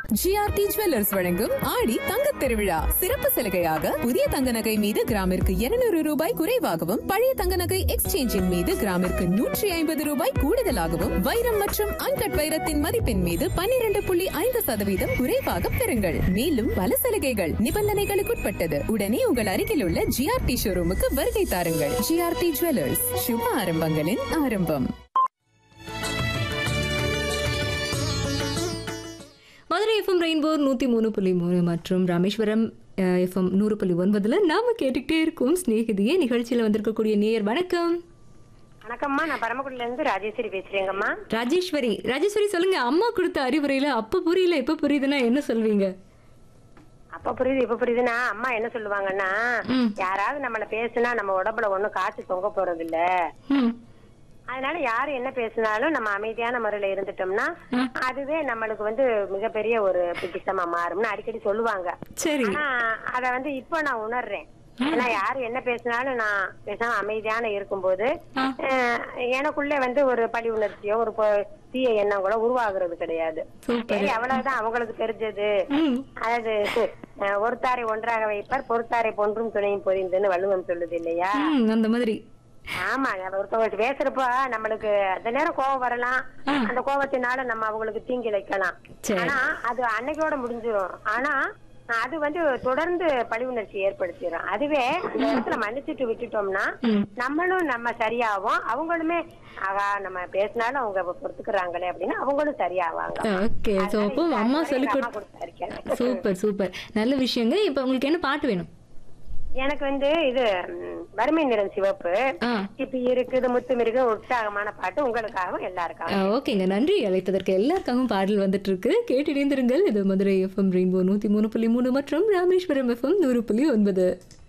GRT jewellers வழங்கும் ஆடி தங்கத் திருவிழா சிறப்பு சலுகையாக புதிய தங்க நகை மீது கிராமிற்கு 200 ரூபாய் குறைவாகவும் பழைய தங்க நகை எக்ஸ்சேஞ்சின் மீது கிராமிற்கு நூற்றி ஐம்பது ரூபாய் கூடுதலாகவும் வைரம் மற்றும் அன்கட் வைரத்தின் மதிப்பின் மீது 12.5% புள்ளி ஐந்து சதவீதம் குறைவாக பெறுங்கள் மேலும் பல சலுகைகள் நிபந்தனைகளுக்குட்பட்டது உடனே உங்கள் அருகில் உள்ள ஜிஆர்டி ஷோரூமுக்கு வருகை தாருங்கள் ஜிஆர்டி ஜுவல்லர்ஸ் சுப ஆரம்பங்களின் ஆரம்பம் மதுரை எஃப்எம் ரெயின்போ நூற்றி மூணு புள்ளி மூணு மற்றும் ராமேஸ்வரம் எஃப்எம் நூறு புள்ளி ஒன்பதுல நாம கேட்டுக்கிட்டே இருக்கோம் ஸ்நேகிதியே நிகழ்ச்சியில் வந்திருக்கக்கூடிய நேயர் வணக்கம் வணக்கம்மா நான் பரமக்குடில இருந்து ராஜேஸ்வரி பேசுறேங்கம்மா ராஜேஸ்வரி ராஜேஸ்வரி சொல்லுங்க அம்மா கொடுத்த அறிவுரையில அப்ப புரியல எப்ப புரியுதுன்னா என்ன சொல்வீங்க அப்ப புரியுது இப்ப புரியுதுன்னா அம்மா என்ன சொல்லுவாங்கன்னா யாராவது நம்மள பேசுனா நம்ம உடம்புல ஒண்ணும் காய்ச்சி தொங்க போறது இல்ல ம் அதனால யாரு என்ன பேசினாலும் நம்ம அமைதியான முறையில இருந்துட்டோம்னா அதுவே நம்மளுக்கு வந்து மிகப்பெரிய ஒரு பிடித்தமா மாறும்னு அடிக்கடி சொல்லுவாங்க சரி ஆனா அத வந்து இப்ப நான் உணர்றேன் ஏன்னா யாரு என்ன பேசினாலும் நான் பேசாம அமைதியான இருக்கும்போது அஹ், எனக்குள்ள வந்து ஒரு பழி உணர்ச்சியோ ஒரு பொ- தீய எண்ணம் கூட உருவாகுறது கிடையாது சூப்பர். சரி அவ்வளவுதான் அவங்களுக்கு தெரிஞ்சது ம் அதாவது அஹ், ஒருத்தாரை ஒன்றாக வைப்பார் பொறுத்தாரை பொன்றும் துணையும் பொதிந்துன்னு வள்ளுவம் சொல்லுது இல்லையா ம், அந்த மாதிரி ஆமா நம்ம ஒருத்தவங்க பேசுறப்ப நம்மளுக்கு அந்த நேரம் கோவம் வரலாம் அந்த கோவத்தினால நம்ம அவங்களுக்கு தீங்கி வைக்கலாம் சரி. ஆனா அது அன்னைக்கோட முடிஞ்சிரும் ஆனா அது வந்து தொடர்ந்து பழி உணர்ச்சி ஏற்படுத்திடும் அதுவே அந்த இடத்துல மன்னிச்சுட்டு விட்டுட்டோம்னா நம்மளும் நம்ம சரியாவோம் அவங்களுமே ஆகா நம்ம பேசினாலும் அவங்க பொறுத்துக்கிறாங்களே அப்படின்னு அவங்களும் சரியாவாங்க ஓகே ஸோ அப்போ அம்மா சொல்லி அம்மா கொடு கொடுத்தாரு சூப்பர் சூப்பர் நல்ல விஷயங்க இப்போ உங்களுக்கு என்ன பாட்டு வேணும் எனக்கு வந்து இது ம், வறுமை நிறம் சிவப்பு ஆ இப்ப இருக்குது முத்து மிருகு உற்சாகமான பாட்டு உங்களுக்காகவும் எல்லாருக்காகவும் ஓகேங்க நன்றி அழைத்ததற்கு எல்லாருக்காகவும் பாடல் வந்துட்டு இருக்கு கேட்டு இணைந்திருங்கள் இது மதுரை எஃப்எம் ரெயின்போ நூத்தி மூணு புள்ளி மூணு மற்றும் ராமேஸ்வரம் எஃப்எம் நூறு புள்ளி ஒன்பது